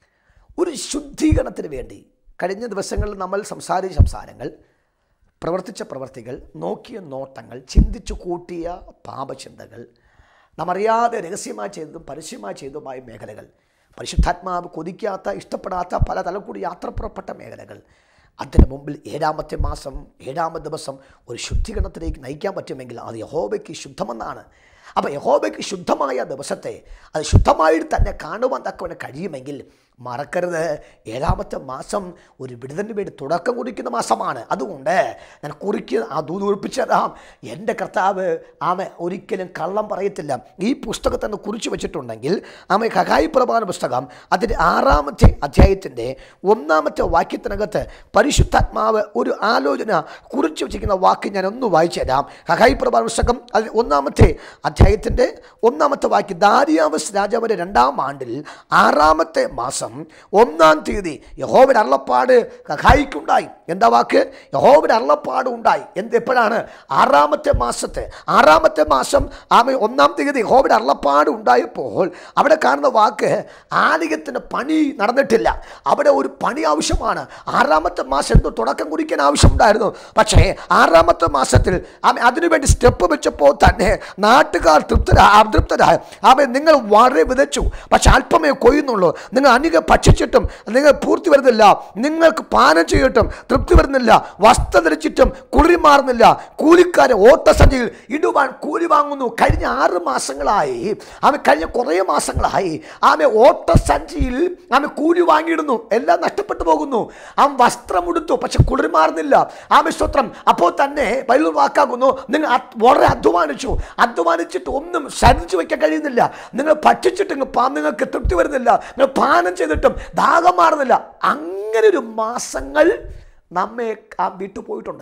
ഒരു ശുദ്ധീകരണത്തിന് വേണ്ടി കഴിഞ്ഞ ദിവസങ്ങളിൽ നമ്മൾ സംസാരിച്ച സംസാരങ്ങൾ പ്രവർത്തിച്ച പ്രവർത്തികൾ നോക്കിയ നോട്ടങ്ങൾ ചിന്തിച്ചു കൂട്ടിയ പാപചിന്തകൾ നാം അറിയാതെ രഹസ്യമായി ചെയ്തതും പരസ്യമായി ചെയ്തതുമായ മേഖലകൾ പരിശുദ്ധാത്മാവ് കൊതിക്കാത്ത ഇഷ്ടപ്പെടാത്ത പല തലം കൂടി യാത്ര പുറപ്പെട്ട മേഖലകൾ അതിന് മുമ്പിൽ ഏഴാമത്തെ മാസം ഏഴാമത്തെ ദിവസം ഒരു ശുദ്ധീകരണത്തിലേക്ക് നയിക്കാൻ പറ്റുമെങ്കിൽ അത് യഹോബയ്ക്ക് ശുദ്ധമെന്നാണ് അപ്പോൾ യഹോബയ്ക്ക് ശുദ്ധമായ ദിവസത്തെ അത് ശുദ്ധമായിട്ട് തന്നെ കാണുവാൻ തക്കവന് കഴിയുമെങ്കിൽ മറക്കരുത് ഏഴാമത്തെ മാസം ഒരു വിടുതലിന് വേണ്ടി തുടക്കം കുറിക്കുന്ന മാസമാണ് അതുകൊണ്ട് ഞാൻ കുറിക്ക് ആ ദൂത് ഉറപ്പിച്ചു തരാം എൻ്റെ കർത്താവ് ആമ ഒരിക്കലും കള്ളം പറയത്തില്ല ഈ പുസ്തകത്തെ ഒന്ന് കുറിച്ച് വെച്ചിട്ടുണ്ടെങ്കിൽ ആമ കകായി പ്രമാണ പുസ്തകം അതിൻ്റെ ആറാമത്തെ അധ്യായത്തിൻ്റെ ഒന്നാമത്തെ വാക്യത്തിനകത്ത് പരിശുദ്ധാത്മാവ് ഒരു ആലോചന കുറിച്ച് വെച്ചിരിക്കുന്ന വാക്ക് ഞാൻ ഒന്ന് വായിച്ചു തരാം കകായി പ്രമാണ പുസ്തകം അതിൽ ഒന്നാമത്തെ അധ്യായത്തിൻ്റെ ഒന്നാമത്തെ വാക്യം ദാരിയാവസ് രാജാവിൻ്റെ രണ്ടാം ആണ്ടിൽ ആറാമത്തെ മാസം ഒന്നാം തീയതി യഹോവയുടെ അരുളപ്പാട് കഹായിക്കുണ്ടായി എന്താ വാക്ക് യഹോവയുടെ അരുളപ്പാട് ഉണ്ടായി എന്ത് എപ്പോഴാണ് ആറാമത്തെ മാസത്തെ ആറാമത്തെ മാസം ആമ ഒന്നാം തീയതി യഹോവയുടെ അരുളപ്പാട് ഉണ്ടായപ്പോൾ അവിടെ കാണുന്ന വാക്ക് ആലയത്തിന് പണി നടന്നിട്ടില്ല അവിടെ ഒരു പണി ആവശ്യമാണ് ആറാമത്തെ മാസം എന്തോ തുടക്കം കുറിക്കാൻ ആവശ്യമുണ്ടായിരുന്നു പക്ഷേ ആറാമത്തെ മാസത്തിൽ ആമ അതിനുവേണ്ടി സ്റ്റെപ്പ് വെച്ചപ്പോൾ തന്നെ നാട്ടുകാർ തൃപ്തരാ അതൃപ്തരായ ആമ നിങ്ങൾ വളരെ വിതച്ചു പക്ഷെ അല്പമേ കൊയ്യുന്നുള്ളൂ നിങ്ങൾ അനിക ഭക്ഷിച്ചിട്ടും നിങ്ങൾ പൂർത്തി വരുന്നില്ല നിങ്ങൾക്ക് പാനം ചെയ്തിട്ടും തൃപ്തി വരുന്നില്ല വസ്ത്രം ധരിച്ചിട്ടും കുളിരി മാറുന്നില്ല കൂലിക്കാരെ ഓട്ടസഞ്ചിയിൽ ഇടുവാൻ കൂലി വാങ്ങുന്നു കഴിഞ്ഞ ആറ് മാസങ്ങളായി ആമ കഴിഞ്ഞ കുറേ മാസങ്ങളായി ആമ ഓട്ടസഞ്ചിയിൽ ആമ കൂലി വാങ്ങിയിടുന്നു എല്ലാം നഷ്ടപ്പെട്ടു പോകുന്നു ആ വസ്ത്രം ഉടുത്തു പക്ഷെ കുളിരി മാറുന്നില്ല ആമ സ്തോത്രം അപ്പോൾ തന്നെ ബൈബിൾ വാക്കാകുന്നു നിങ്ങൾ അത് വളരെ അധ്വാനിച്ചു അധ്വാനിച്ചിട്ട് ഒന്നും ശരിച്ചു വയ്ക്കാൻ കഴിയുന്നില്ല നിങ്ങൾ ഭക്ഷിച്ചിട്ട് നിങ്ങൾ പാ- നിങ്ങൾക്ക് തൃപ്തി വരുന്നില്ല നിങ്ങൾ പാനം ചെയ്തിട്ടും ദാഹം മാറുന്നില്ല അങ്ങനെ ഒരു മാസങ്ങൾ നമ്മെ ആ വിട്ടു പോയിട്ടുണ്ട്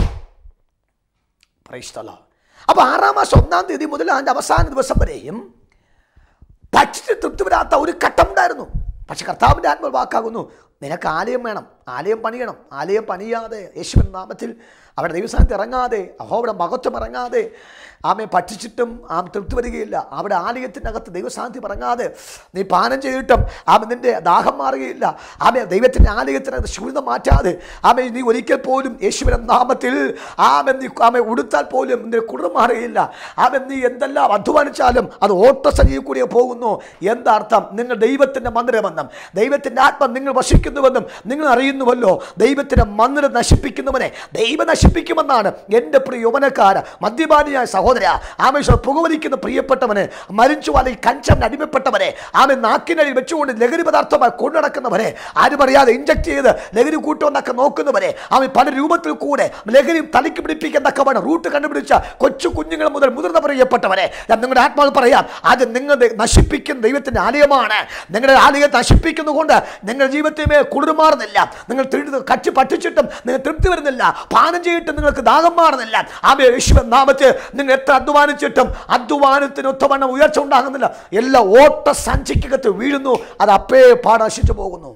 പ്രൈസ്തല അപ്പോൾ ആറാം മാസം ഒന്നാം തീയതി മുതൽ അതിൻ്റെ അവസാന ദിവസം വരെയും ഭക്ഷിച്ച് തൃപ്തി വരാത്ത ഒരു ഘട്ടം ഉണ്ടായിരുന്നു പക്ഷെ കർത്താവിൻ്റെ ആത്മ വാക്കാകുന്നു നിനക്ക് ആലയം വേണം ആലയം പണിയണം ആലയം പണിയാതെ യേശുവിൻ നാമത്തിൽ അവിടെ ദൈവസ്ഥാനത്ത് ഇറങ്ങാതെ അഹോവിടെ മഹത്വം ഇറങ്ങാതെ ആമെ ഭക്ഷിച്ചിട്ടും ആം തൃപ്തി വരികയില്ല അവിടെ ആലയത്തിൻ്റെ അകത്ത് ദൈവസ്ഥാനത്തിൽ ഇറങ്ങാതെ നീ പാനം ചെയ്തിട്ടും ആമ നിൻ്റെ ദാഹം മാറുകയില്ല ആമെ ദൈവത്തിൻ്റെ ആലയത്തിനകത്ത് ശൂന്യത മാറ്റാതെ ആമെ നീ ഒരിക്കൽ പോലും യേശുവിൻ്റെ നാമത്തിൽ ആമെ നീ ആമെ ഉടുത്താൽ പോലും നിന്റെ കുളിർ മാറുകയില്ല ആമെ നീ എന്തെല്ലാം അധ്വാനിച്ചാലും അത് ഓട്ടസഞ്ചിയിൽ കൂടിയേ പോകുന്നു എന്താർത്ഥം നിങ്ങൾ ദൈവത്തിൻ്റെ മന്ദിരമെന്നും ദൈവത്തിൻ്റെ ആത്മ നിങ്ങൾ വസിക്കുന്നുവെന്നും നിങ്ങൾ അറിയുന്നുവല്ലോ ദൈവത്തിൻ്റെ മന്ദിരം നശിപ്പിക്കുന്നവനെ ദൈവം നശിപ്പിക്കുമെന്നാണ് എൻ്റെ പ്രിയ യുവനക്കാര മദ്യപാനിയായ സഹോദര ആമേശ്വർ പുകവലിക്കുന്ന പ്രിയപ്പെട്ടവന് മരിച്ചു അല്ലെങ്കിൽ കഞ്ചറിന് അടിമപ്പെട്ടവനെ ആമെ നാക്കിനടി വെച്ചുകൊണ്ട് ലഹരി പദാർത്ഥമായി കൊണ്ടുനടക്കുന്നവരെ ആരും അറിയാതെ ഇഞ്ചക്ട് ചെയ്ത് ലഹരി കൂട്ടുമെന്നൊക്കെ നോക്കുന്നവരെ ആമെ പല രൂപത്തിൽ കൂടെ ലഹരി തലയ്ക്ക് പിടിപ്പിക്കുന്നൊക്കെ വേണം റൂട്ട് കണ്ടുപിടിച്ച കൊച്ചു കുഞ്ഞുങ്ങൾ മുതൽ മുതിർന്ന പ്രിയപ്പെട്ടവരെ ഞാൻ നിങ്ങളുടെ ആത്മാവ് പറയാം അത് നിങ്ങൾ നശിപ്പിക്കുന്ന ദൈവത്തിൻ്റെ ആലയമാണ് നിങ്ങളുടെ ആലയം നശിപ്പിക്കുന്നതുകൊണ്ട് നിങ്ങളുടെ ജീവിതത്തിമേ കുളിർമാറുന്നില്ല നിങ്ങൾ തിരുത്ത് കച്ച് പറ്റിച്ചിട്ടും നിങ്ങൾ തൃപ്തി വരുന്നില്ല പാനം ചെയ്തിട്ടും നിങ്ങൾക്ക് ദാഹം മാറുന്നില്ല ആമേ യേശുവൻ നാമത്തിൽ നിങ്ങൾ എത്ര അധ്വാനിച്ചിട്ടും അധ്വാനത്തിന് ഒത്തവണ്ണം ഉയർച്ച ഉണ്ടാകുന്നില്ല എല്ലാ ഓട്ട സഞ്ചിക്കകത്ത് വീഴുന്നു അത് അപ്പേ പാടശിച്ചു പോകുന്നു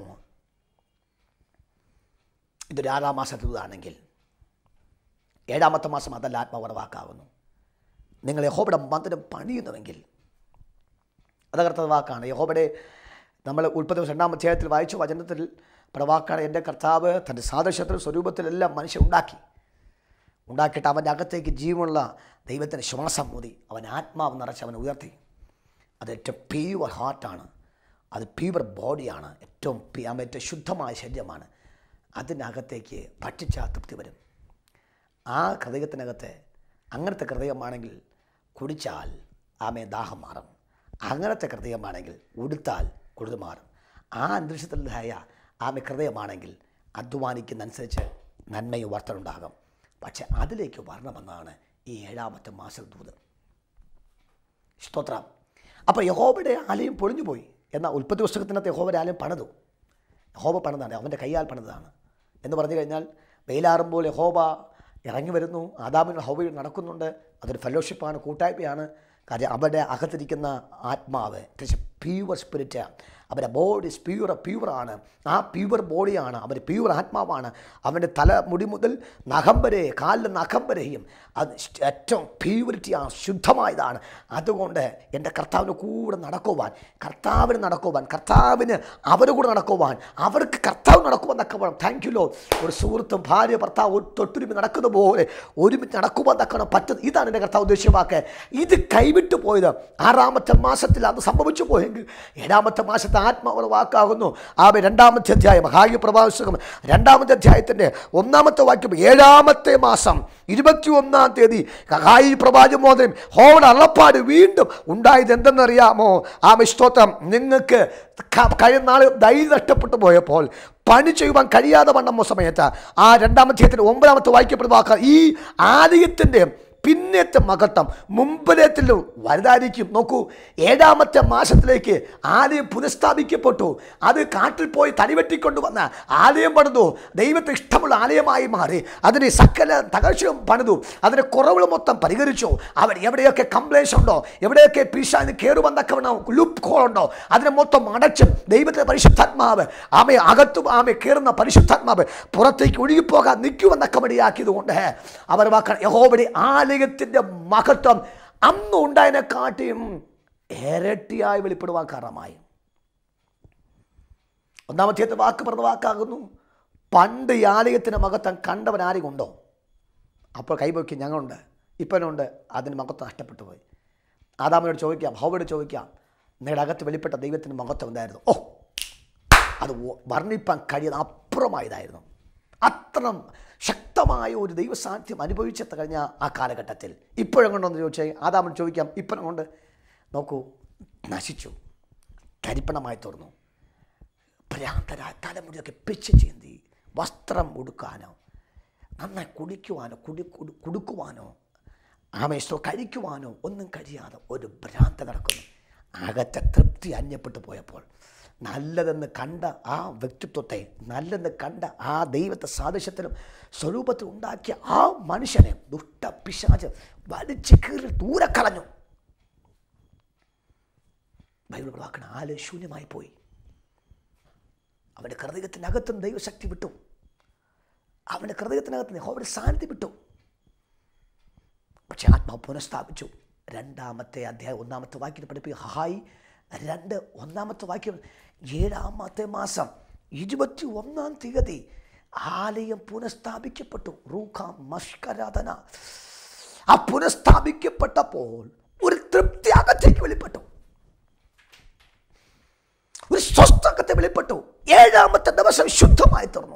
ഇതൊരു ആറാം മാസത്തിലാണെങ്കിൽ ഏഴാമത്തെ മാസം അതല്ല ആത്മാവറവാക്കാവുന്നു നിങ്ങൾ യഹോബയുടെ മന്ദിരം പണിയുന്നുവെങ്കിൽ അതകർത്ത വാക്കാണ് യഹോബയുടെ നമ്മൾ ഉൽപ്പത്തി രണ്ടാം അധ്യായത്തിൽ വായിച്ച വചനത്തിൽ പ്രവാക്കാണ് എൻ്റെ കർത്താവ് തൻ്റെ സാദൃശ്യത്തിൽ സ്വരൂപത്തിലെല്ലാം മനുഷ്യൻ ഉണ്ടാക്കി ഉണ്ടാക്കിയിട്ട് അവൻ്റെ അകത്തേക്ക് ജീവനുള്ള ദൈവത്തിൻ്റെ ശ്വാസം മൂതി അവൻ ആത്മാവ് നിറച്ച് അവനെ ഉയർത്തി അത് ഏറ്റവും പ്യൂവർ ഹാർട്ടാണ് അത് പ്യൂവർ ബോഡിയാണ് ഏറ്റവും പി- അവൻ ഏറ്റവും ശുദ്ധമായ ശരീരമാണ് അതിനകത്തേക്ക് ഭക്ഷിച്ചാൽ തൃപ്തി വരും ആ ഹൃദയത്തിനകത്ത് അങ്ങനത്തെ ഹൃദയമാണെങ്കിൽ കുടിച്ചാൽ ആമേ ദാഹം മാറും അങ്ങനത്തെ ഹൃദയമാണെങ്കിൽ ഉടുത്താൽ കുളിർ മാറും ആ അന്തരീക്ഷത്തിലായ ആമെ ഹൃദയമാണെങ്കിൽ അധ്വാനിക്കുന്നതനുസരിച്ച് നന്മയും വർത്തനുണ്ടാകും പക്ഷെ അതിലേക്ക് വരണമെന്നാണ് ഈ ഏഴാമത്തെ മാസദൂത് സ്തോത്രം അപ്പോൾ യഹോബയുടെ ആലയം പൊളിഞ്ഞു പോയി എന്നാൽ ഉൽപ്പത്തി പുസ്തകത്തിനകത്ത് യഹോബയുടെ ആലയം പണിതു യഹോബ പണിതാണ് അവൻ്റെ കയ്യാൽ പണിതാണ് എന്ന് പറഞ്ഞു കഴിഞ്ഞാൽ വെയിലാറുമ്പോൾ യഹോബ ഇറങ്ങി വരുന്നു ആദാമിന് ഹോബയിൽ നടക്കുന്നുണ്ട് അതൊരു ഫെലോഷിപ്പാണ് കൂട്ടായ്മയാണ് കാര്യം അവരുടെ അകത്തിരിക്കുന്ന ആത്മാവ് പ്യൂവർ സ്പിരിറ്റ് അവൻ്റെ ബോഡി പ്യൂർ പ്യൂറാണ് ആ പ്യൂർ ബോഡിയാണ് അവൻ്റെ പ്യൂർ ആത്മാവാണ് അവൻ്റെ തല മുടി മുതൽ നഖം വരെ കാലിലെ നഖം വരെയും അത് ഏറ്റവും പ്യൂരിറ്റിയാണ് ശുദ്ധമായതാണ് അതുകൊണ്ട് എൻ്റെ കർത്താവിന് കൂടെ നടക്കുവാൻ കർത്താവിന് നടക്കുവാൻ കർത്താവിന് അവരുടെ കൂടെ നടക്കുവാൻ അവർക്ക് കർത്താവ് നടക്കുവാൻ തക്കവണ്ണം താങ്ക് യു ലോ ഒരു സുഹൃത്തും ഭാര്യ ഭർത്താവ് ഒരു തൊട്ടുരുമി നടക്കുന്ന പോലെ ഒരുമിച്ച് നടക്കുവാൻ തക്കണം പറ്റുന്നത് ഇതാണ് എൻ്റെ കർത്താവ് ഉദ്ദേശ്യമാക്ക് ഇത് കൈവിട്ടു പോയത് ആറാമത്തെ മാസത്തിൽ അത് സംഭവിച്ചു പോയെങ്കിൽ ഏഴാമത്തെ മാസത്തെ ആത്മാവ് വാക്കാകുന്നു ആ രണ്ടാമത്തെ അധ്യായം ഹായി പ്രഭാഷകം രണ്ടാമത്തെ അധ്യായത്തിൻ്റെ ഒന്നാമത്തെ വാക്യം ഏഴാമത്തെ മാസം ഇരുപത്തി ഒന്നാം തീയതി ഹായി പ്രവാചമോദനം ഹോവയുടെ അള്ളപ്പാട് വീണ്ടും ഉണ്ടായത് എന്തെന്നറിയാമോ ആ സ്തോത്രം നിങ്ങൾക്ക് ക- കഴിഞ്ഞ നാൾ ധൈര്യം നഷ്ടപ്പെട്ടു പോയപ്പോൾ പണി ചെയ്യുവാൻ കഴിയാതെ വണ്ണമോ സമയത്ത് ആ രണ്ടാമത്തെ ഒമ്പതാമത്തെ വായിക്കപ്പെടുന്ന വാക്ക് ഈ ആലയത്തിൻ്റെ പിന്നത്തെ മഹത്വം മുമ്പിലേത്തിലും വലുതായിരിക്കും നോക്കൂ ഏഴാമത്തെ മാസത്തിലേക്ക് ആലയം പുനഃസ്ഥാപിക്കപ്പെട്ടു അത് കാട്ടിൽ പോയി തടിവെട്ടിക്കൊണ്ടുവന്ന ആലയം പണിതു ദൈവത്തെ ഇഷ്ടമുള്ള ആലയമായി മാറി അതിന് സകല തകർച്ചയും പണിതു അതിൻ്റെ കുറവുകൾ മൊത്തം പരിഹരിച്ചു അവർ എവിടെയൊക്കെ കംപ്ലൈൻസ് ഉണ്ടോ എവിടെയൊക്കെ പിശാന് കയറുവന്നക്കവണ്ണം ലുപ്പ് ഹോൾ ഉണ്ടോ അതിനെ മൊത്തം അടച്ചും ദൈവത്തിൻ്റെ പരിശുദ്ധാത്മാവ് ആമയെ അകത്തും ആമയെ കയറുന്ന പരിശുദ്ധാത്മാവ് പുറത്തേക്ക് ഒഴുകിപ്പോകാൻ നിൽക്കുമെന്നൊക്കെ മടിയാക്കിയത് കൊണ്ട് അവർ വാക്ക യഹോബടി ആലയത്തിൻ്റെ മഹത്വം അന്ന് ഉണ്ടായതിനെക്കാട്ടിയും ഇരട്ടിയായി വെളിപ്പെടുവാൻ കാരണമായി ഒന്നാമത്തെ വാക്ക് പറഞ്ഞ വാക്കാകുന്നു പണ്ട് ഈ ആലയത്തിൻ്റെ മഹത്വം കണ്ടവൻ ആരെയും ഉണ്ടോ അപ്പോൾ കൈപോക്കി ഞങ്ങളുണ്ട് ഇപ്പനുണ്ട് അതിന് മഹത്വം നഷ്ടപ്പെട്ടു പോയി ആദാമിനോട് ചോദിക്കാം ഹോവയോട് ചോദിക്കാം നിങ്ങളുടെ അകത്ത് വെളിപ്പെട്ട ദൈവത്തിൻ്റെ മഹത്വം എന്തായിരുന്നു ഓ അത് വ- വർണ്ണിപ്പാൻ കഴിയുന്ന അപ്പുറമായതായിരുന്നു അത്ര ശക്തമായ ഒരു ദൈവസാന്നിധ്യം അനുഭവിച്ചെത്ത കഴിഞ്ഞ ആ കാലഘട്ടത്തിൽ ഇപ്പോഴും കൊണ്ടെന്ന് ചോദിച്ചാൽ ആദാമൻ ചോദിക്കാം ഇപ്പോഴും കൊണ്ട് നോക്കൂ നശിച്ചു കരിപ്പണമായി തുറന്നു ഭ്രാന്തരായ തലമുടിയൊക്കെ പിച്ച് ചീന്തി വസ്ത്രം ഉടുക്കാനോ നന്നായി കുടിക്കുവാനോ കുടി കുടി- കുടുക്കുവാനോ ആമേശോ കഴിക്കുവാനോ ഒന്നും കഴിയാതെ ഒരു ഭ്രാന്ത നടക്കുന്നു അകത്തെ തൃപ്തി അന്യപ്പെട്ടു പോയപ്പോൾ നല്ലതെന്ന് കണ്ട ആ വ്യക്തിത്വത്തെ നല്ലതെന്ന് കണ്ട ആ ദൈവത്തെ സാദൃശ്യത്തിലും സ്വരൂപത്തിൽ ഉണ്ടാക്കിയ ആ മനുഷ്യനെ ദുഷ്ട പിശാച് വലിച്ചു കീറി ദൂരെ കളഞ്ഞു ബൈബിൾ വാക്കണ ആല് ശൂന്യമായി പോയി അവൻ്റെ ഹൃദയത്തിനകത്തും ദൈവശക്തി വിട്ടു അവൻ്റെ ഹൃദയത്തിനകത്ത് യഹോവയുടെ സാന്നിധ്യം വിട്ടു പക്ഷെ ആത്മാവ് പുനഃസ്ഥാപിച്ചു രണ്ടാമത്തെ അധ്യായം ഒന്നാമത്തെ വാക്യത്തിൽ പഠിപ്പിക്കുക ഹായ് രണ്ട് ഒന്നാമത്തെ വാക്യം ഏഴാമത്തെ മാസം ഇരുപത്തി ഒന്നാം തീയതി ആലയം പുനഃസ്ഥാപിക്കപ്പെട്ടു റൂഖ മഷ്കരാധന ആ പുനഃസ്ഥാപിക്കപ്പെട്ടപ്പോൾ ഒരു തൃപ്തി അകത്തേക്ക് വെളിപ്പെട്ടു ഒരു സ്വസ്ഥകത്തെ വെളിപ്പെട്ടു ഏഴാമത്തെ ദിവസം ശുദ്ധമായി തീർന്നു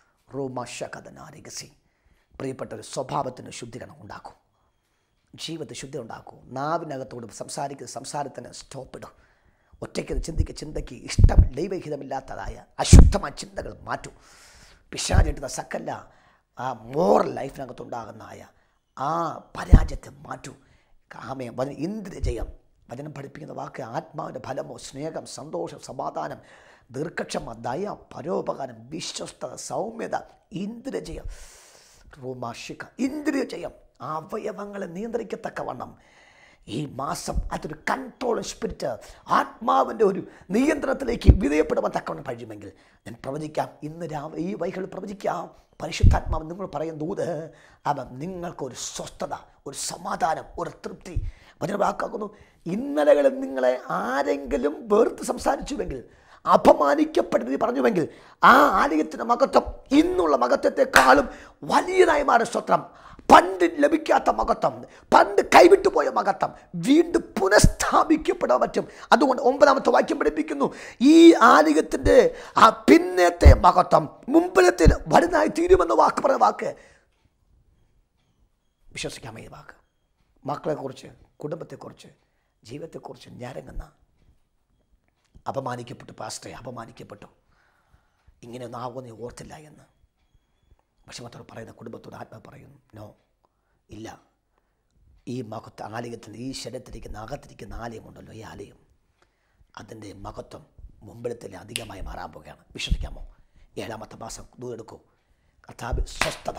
റോമാശകഥനാരികസി പ്രിയപ്പെട്ട ഒരു സ്വഭാവത്തിന് ശുദ്ധീകരണം ഉണ്ടാക്കും ജീവിതത്തിൽ ശുദ്ധി ഉണ്ടാക്കൂ നാവിനകത്തോട് സംസാരിക്കുന്ന സംസാരത്തിന് സ്റ്റോപ്പ് ഇടും ഒറ്റയ്ക്ക് ചിന്തിക്ക് ചിന്തയ്ക്ക് ഇഷ്ടം ദൈവഹിതമില്ലാത്തതായ അശുദ്ധമായ ചിന്തകൾ മാറ്റൂ പിശാചിട്ടുന്ന സകല ആ മോറൽ ലൈഫിനകത്തുണ്ടാകുന്നതായ ആ പരാജയത്തെ മാറ്റൂ കാമയം വചന ഇന്ദ്രിയജയം വചനം പഠിപ്പിക്കുന്ന വാക്ക് ആത്മാവിൻ്റെ ഫലമോ സ്നേഹം സന്തോഷം സമാധാനം ദീർഘക്ഷമ ദയ പരോപകാരം വിശ്വസ്തത സൗമ്യത ഇന്ദ്രിയജയം റോമാഷിക ഇന്ദ്രിയജയം അവയവങ്ങളെ നിയന്ത്രിക്കത്തക്കവണ്ണം ഈ മാസം അതൊരു കൺട്രോൾ സ്പിരിറ്റ് ആത്മാവിൻ്റെ ഒരു നിയന്ത്രണത്തിലേക്ക് വിധേയപ്പെടുവാൻ തക്കവണ്ണം കഴിയുമെങ്കിൽ ഞാൻ പ്രവചിക്കാം ഇന്ന് രാവിലെ ഈ വൈകൾ പ്രവചിക്കാം പരിശുദ്ധാത്മാവ് നിങ്ങൾ പറയും ദൂത് അവൻ നിങ്ങൾക്കൊരു സ്വസ്ഥത ഒരു സമാധാനം ഒരു തൃപ്തി വചനവാക്കാക്കുന്നു ഇന്നലകളിൽ നിങ്ങളെ ആരെങ്കിലും വേർത്ത് സംസാരിച്ചുവെങ്കിൽ അപമാനിക്കപ്പെട്ടത് പറഞ്ഞുവെങ്കിൽ ആ ആലയത്തിൻ്റെ മഹത്വം ഇന്നുള്ള മഹത്വത്തെക്കാളും വലിയതായി മാറിയ സ്വത്രം പണ്ട് ലഭിക്കാത്ത മഹത്വം പണ്ട് കൈവിട്ടുപോയ മഹത്വം വീണ്ടും പുനഃസ്ഥാപിക്കപ്പെടാൻ പറ്റും അതുകൊണ്ട് ഒമ്പതാമത്തെ വാക്യം പഠിപ്പിക്കുന്നു ഈ ആലയത്തിൻ്റെ ആ പിന്നത്തെ മഹത്വം മുമ്പിലത്തിൽ വലുതായി തീരുമെന്ന വാക്ക് പറഞ്ഞ വാക്ക് വിശ്വസിക്കാമേ ഈ വാക്ക് മക്കളെക്കുറിച്ച് കുടുംബത്തെക്കുറിച്ച് ജീവിതത്തെക്കുറിച്ച് ഞരങ്ങുന്ന അപമാനിക്കപ്പെട്ടു പാസ്റ്ററെ അപമാനിക്കപ്പെട്ടു ഇങ്ങനെയൊന്നും ആകുമെന്ന് ഓർത്തില്ല എന്ന് പക്ഷെ മറ്റൊരു പറയുന്ന കുടുംബത്തോട് ആത്മ പറയുന്നു നോ ഇല്ല ഈ മഹത്വ ആലയത്തിന് ഈ ശരീരത്തിരിക്കുന്ന അകത്തിരിക്കുന്ന ആലയമുണ്ടല്ലോ ഈ ആലയം അതിൻ്റെ മഹത്വം മുമ്പിലത്തിൽ അധികമായി മാറാൻ പോകുകയാണ് വിശ്വസിക്കാമോ ഏഴാമത്തെ മാസം ദൂരെടുക്കൂ കർത്താവ് സ്വസ്ഥത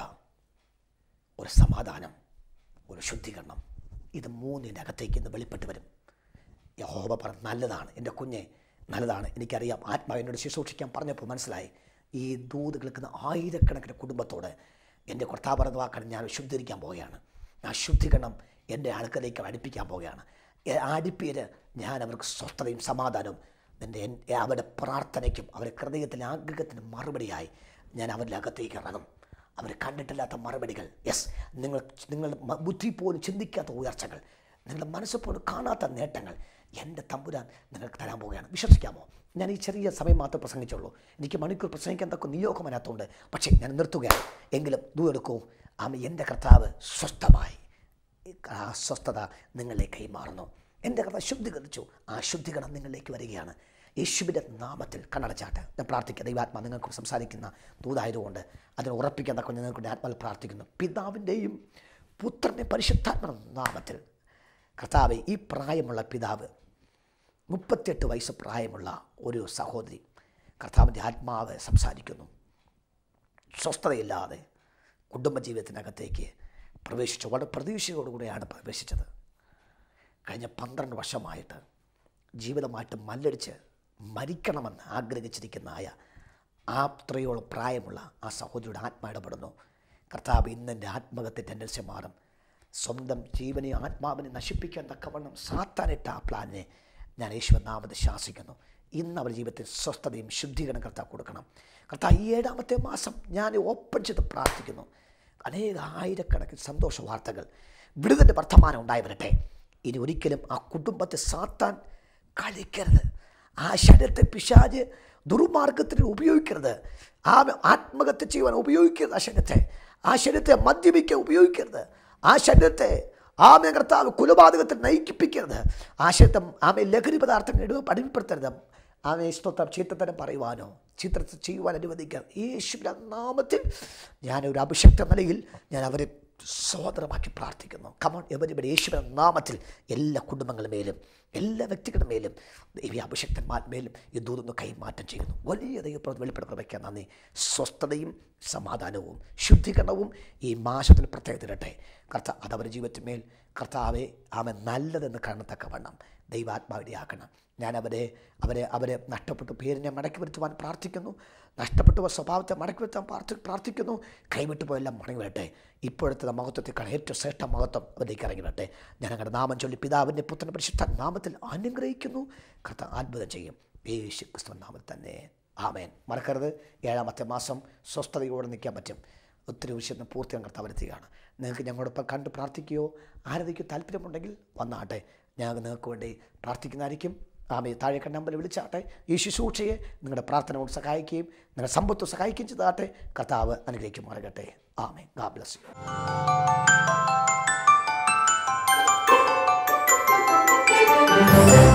ഒരു സമാധാനം ഒരു ശുദ്ധീകരണം ഇത് മൂന്നിൻ്റെ അകത്തേക്ക് ഇന്ന് വെളിപ്പെട്ട് വരും യഹോബ പറഞ്ഞ നല്ലതാണ് എൻ്റെ കുഞ്ഞെ നല്ലതാണ് എനിക്കറിയാം ആത്മാവ് എന്നോട് ശുശ്രൂഷിക്കാൻ പറഞ്ഞപ്പോൾ മനസ്സിലായി ഈ ദൂത് കേൾക്കുന്ന ആയിരക്കണക്കിന് കുടുംബത്തോട് എൻ്റെ കർത്താവ് പറഞ്ഞ വാക്കാണ് ഞാൻ ശുദ്ധീകരിക്കാൻ പോവുകയാണ് ആ ശുദ്ധീകരണം എൻ്റെ ആൾക്കാരിലേക്ക് അടുപ്പിക്കാൻ പോവുകയാണ് എ- അടുപ്പിയത് ഞാൻ അവർക്ക് സ്വസ്ഥതയും സമാധാനവും എൻ്റെ എൻ- അവരുടെ പ്രാർത്ഥനയ്ക്കും അവരുടെ ഹൃദയത്തിലെ ആഗ്രഹത്തിന് മറുപടിയായി ഞാൻ അവരുടെ അകത്തേക്ക് ഇറങ്ങും അവർ കണ്ടിട്ടില്ലാത്ത മറുപടികൾ യെസ് നിങ്ങൾ നിങ്ങൾ മ- ബുദ്ധി പോലും ചിന്തിക്കാത്ത ഉയർച്ചകൾ നിങ്ങളുടെ മനസ്സ് പോലും കാണാത്ത നേട്ടങ്ങൾ എൻ്റെ തമ്പുരാൻ നിങ്ങൾക്ക് തരാൻ പോവുകയാണ് വിശ്വസിക്കാമോ ഞാൻ ഈ ചെറിയ സമയം മാത്രമേ പ്രസംഗിച്ചുള്ളൂ എനിക്ക് മണിക്കൂർ പ്രസംഗിക്കാൻ തക്ക നിയോഗം അതിനകത്തുണ്ട് പക്ഷേ ഞാൻ നിർത്തുകയാണ് എങ്കിലും ദൂരെടുക്കൂ ആമ എൻ്റെ കർത്താവ് സ്വസ്ഥമായി ആ സ്വസ്ഥത നിങ്ങളെ കൈമാറുന്നു എൻ്റെ കർത്താവ് ശുദ്ധീകരിച്ചു ആ ശുദ്ധീകരണം നിങ്ങളിലേക്ക് വരികയാണ് യേശുവിൻ്റെ നാമത്തിൽ കണ്ണടച്ചാട്ട് ഞാൻ പ്രാർത്ഥിക്കുക ദൈവാത്മാ നിങ്ങൾക്ക് സംസാരിക്കുന്ന ദൂതായതുകൊണ്ട് അതിനെ ഉറപ്പിക്കാൻ തക്ക നിങ്ങൾക്ക് ആത്മാവിൽ പ്രാർത്ഥിക്കുന്നു പിതാവിൻ്റെയും പുത്രൻ്റെ പരിശുദ്ധാത്മ നാമത്തിൽ കർത്താവ് ഈ പ്രായമുള്ള പിതാവ് മുപ്പത്തിയെട്ട് വയസ്സ് പ്രായമുള്ള ഒരു സഹോദരി കർത്താവിൻ്റെ ആത്മാവ് സംസാരിക്കുന്നു സ്വസ്ഥതയില്ലാതെ കുടുംബജീവിതത്തിനകത്തേക്ക് പ്രവേശിച്ചു വളരെ പ്രതീക്ഷയോടുകൂടിയാണ് പ്രവേശിച്ചത് കഴിഞ്ഞ പന്ത്രണ്ട് വർഷമായിട്ട് ജീവിതമായിട്ട് മല്ലടിച്ച് മരിക്കണമെന്ന് ആഗ്രഹിച്ചിരിക്കുന്നതായ ആ അത്രയോളം പ്രായമുള്ള ആ സഹോദരിയുടെ ആത്മ ഇടപെടുന്നു കർത്താവ് ഇന്നെൻ്റെ ആത്മഹത്യ ടെൻഡൻസി മാറും സ്വന്തം ജീവനെയും ആത്മാവിനെ നശിപ്പിക്കാൻ തക്കവണ്ണം സാത്താനിട്ട ആ പ്ലാനിനെ ഞാൻ യേശുവനാമത് ശാസിക്കുന്നു ഇന്ന് അവരുടെ ജീവിതത്തിൽ സ്വസ്ഥതയും ശുദ്ധീകരണം കർത്താവ് കൊടുക്കണം കർത്താവ് ഈ ഏഴാമത്തെ മാസം ഞാൻ ഓപ്പൺ ചെയ്ത് പ്രാർത്ഥിക്കുന്നു അനേക ആയിരക്കണക്കിന് സന്തോഷ വാർത്തകൾ വിടുതൻ്റെ വർത്തമാനം ഉണ്ടായി വരട്ടെ ഇനി ഒരിക്കലും ആ കുടുംബത്തെ സാത്താൻ കളിക്കരുത് ആ ശരീരത്തെ പിശാജ് ദുർമാർഗത്തിന് ഉപയോഗിക്കരുത് ആ ആത്മഹത്യ ചെയ്യുവാൻ ഉപയോഗിക്കരുത് ആ ശരീരത്തെ ആ ശരീരത്തെ മദ്യപിക്കാൻ ഉപയോഗിക്കരുത് ആ ശരീരത്തെ ആമെ കർത്താവ് കുലപാതകത്തിൽ നയിക്കിപ്പിക്കരുത് ആ ശരീരത്തെ ആമെ ലഹരി പദാർത്ഥങ്ങൾ ഇടുക അടിമപ്പെടുത്തരുത് ആമെ സ്തോത്രം ചീത്തത്തരം പറയുവാനോ ചിത്രത്തിൽ ചെയ്യുവാൻ അനുവദിക്കാം യേശുവിൻ്റെ നാമത്തിൽ ഞാനൊരു അഭിഷക്ത നിലയിൽ ഞാൻ അവരെ സഹോദരമാക്കി പ്രാർത്ഥിക്കുന്നു കമോൺ എവരിബടി യേശുവിൻ്റെ നാമത്തിൽ എല്ലാ കുടുംബങ്ങളുടെ മേലും എല്ലാ വ്യക്തികളുടെ മേലും ഈ അഭിഷക്തന്മാരുടെ ഈ ദൂതൊന്ന് കൈമാറ്റം ചെയ്യുന്നു വലിയ ദൈവപ്രവൃത്തി വെളിപ്പെടുത്തി വയ്ക്കാൻ നന്ദി സ്വസ്ഥതയും സമാധാനവും ശുദ്ധീകരണവും ഈ മാസത്തിന് പ്രത്യേകത ഇരട്ടെ കർത്ത അതവരുടെ ജീവിതത്തിന്മേൽ കർത്താവെ അവൻ നല്ലതെന്ന് കാണത്തക്കവണ്ണം ദൈവാത്മാവിടെയാക്കണം ഞാൻ അവരെ അവരെ അവരെ നഷ്ടപ്പെട്ടു പേരിനെ മടക്കി വരുത്തുവാൻ പ്രാർത്ഥിക്കുന്നു നഷ്ടപ്പെട്ടു പോയ സ്വഭാവത്തെ മടക്കി വരുത്താൻ പ്രാർത്ഥി പ്രാർത്ഥിക്കുന്നു കൈവിട്ടു പോയെല്ലാം മടങ്ങി വരട്ടെ ഇപ്പോഴത്തെ മഹത്വത്തെക്കാൾ ഏറ്റവും ശ്രേഷ്ഠ മഹത്വം അവരിലേക്ക് ഇറങ്ങി വരട്ടെ ഞാൻ അങ്ങനെ നാമം ചൊല്ലി പിതാവിൻ്റെ പുത്രൻ്റെ പരിശുദ്ധ നാമത്തിൽ അനുഗ്രഹിക്കുന്നു കഥ അത്ഭുതം ചെയ്യും യേശു ക്രിസ്തു നാമത്തിൽ തന്നെ ആമേൻ മറക്കരുത് ഏഴാമത്തെ മാസം സ്വസ്ഥതയോടെ നിൽക്കാൻ പറ്റും ഒത്തിരി വിഷയം പൂർത്തിയാൻ കർത്താവ് വരുത്തുകയാണ് നിങ്ങൾക്ക് ഞങ്ങളോടൊപ്പം കണ്ട് പ്രാർത്ഥിക്കുകയോ ആരാധിക്കുകയോ താല്പര്യമുണ്ടെങ്കിൽ വന്നാട്ടെ ഞങ്ങൾ നിങ്ങൾക്ക് വേണ്ടി പ്രാർത്ഥിക്കുന്നതായിരിക്കും ആമേ താഴെ കണ്ട നമ്പറിൽ വിളിച്ചാട്ടെ ഈ ശുശ്രൂഷയെ നിങ്ങളുടെ പ്രാർത്ഥന കൊണ്ട് സഹായിക്കുകയും നിങ്ങളുടെ സമ്പത്ത് സഹായിക്കുകയും ചെയ്താട്ടെ കർത്താവ് അനുഗ്രഹിക്കും മാറകട്ടെ ആമേ ഗാഡ് ബ്ലസ് യു